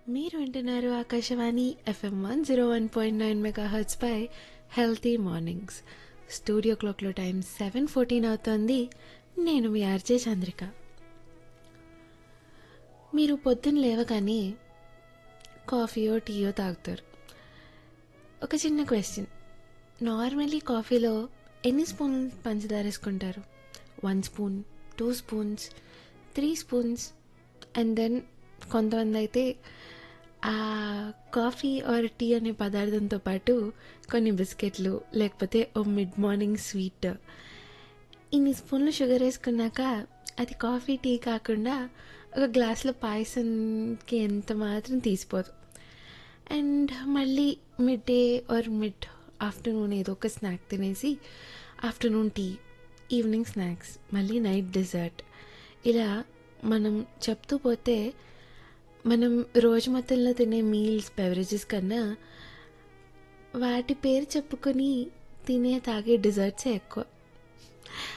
మీరు వింటున్నారు Akashvani FM one zero one point nine megahertz పై హెల్తీ మార్నింగ్స్ స్టూడియో క్లాక్లో టైం సెవెన్ ఫోర్టీన్ అవుతోంది నేను మీ ఆర్జే చంద్రిక మీరు పొద్దున్న లేవగానే కాఫీయో టీయో తాగుతారు ఒక చిన్న క్వశ్చన్ నార్మలీ కాఫీలో ఎన్ని స్పూన్ పంచదార వేసుకుంటారు one spoon two spoons three spoons and then కొంతమంది అయితే ఆ కాఫీ ఆర్ టీ అనే పదార్థంతో పాటు కొన్ని బిస్కెట్లు లేకపోతే ఓ మిడ్ మార్నింగ్ స్వీట్ ఇన్ని స్పూన్లు షుగర్ వేసుకున్నాక అది కాఫీ టీ కాకుండా ఒక గ్లాస్లో పాయసంకి ఎంత మాత్రం తీసిపోదు అండ్ మళ్ళీ mid day or mid afternoon ఏదో ఒక స్నాక్ తినేసి ఆఫ్టర్నూన్ టీ ఈవినింగ్ స్నాక్స్ మళ్ళీ నైట్ డెజర్ట్ ఇలా మనం చెప్తూ పోతే మనం రోజు మొత్తంలో తినే మీల్స్ బెవరేజెస్ కన్నా వాటి పేరు చెప్పుకొని తినే తాగే డిజర్ట్సే ఎక్కువ